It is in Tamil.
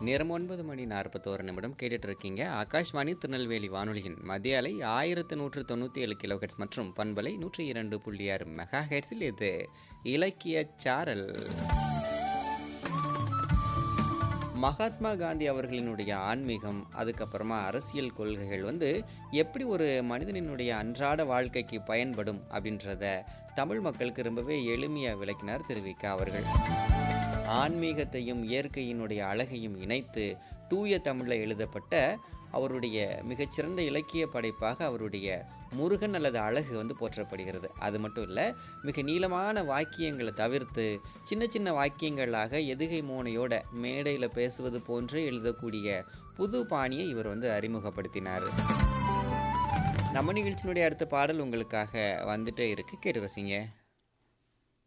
நேரம் ஒன்பது மணி நாற்பத்தோரு நிமிடம் கேட்டுட்டு இருக்கீங்க ஆகாஷ்வாணி திருநெல்வேலி வானொலியின் மத்திய அலை ஆயிரத்து நூற்று தொண்ணூற்றி ஏழு கிலோஹெட்ஸ் மற்றும் பண்பலை நூற்றி இரண்டு புள்ளி ஆறு மெகா ஹெட்ஸில் இது இலக்கிய சாரல் மகாத்மா காந்தி அவர்களினுடைய ஆன்மீகம் அதுக்கப்புறமா அரசியல் கொள்கைகள் வந்து எப்படி ஒரு மனிதனினுடைய அன்றாட வாழ்க்கைக்கு பயன்படும் அப்படின்றத தமிழ் மக்களுக்கு ரொம்பவே எளிமையாக விளக்கினார் திருவிக்கா அவர்கள் ஆன்மீகத்தையும் இயற்கையினுடைய அழகையும் இணைத்து தூய தமிழில் எழுதப்பட்ட அவருடைய மிகச்சிறந்த இலக்கிய படைப்பாக அவருடைய முருகன் அல்லது அழகு வந்து போற்றப்படுகிறது அது மட்டும் இல்லை மிக நீளமான வாக்கியங்களை தவிர்த்து சின்ன சின்ன வாக்கியங்களாக எதுகை மோனையோட மேடையில் பேசுவது போன்று எழுதக்கூடிய புது பாணியை இவர் வந்து அறிமுகப்படுத்தினார் நம்ம நிகழ்ச்சியினுடைய அடுத்த பாடல் உங்களுக்காக வந்துட்டே இருக்கு கேட்டு ரசிங்க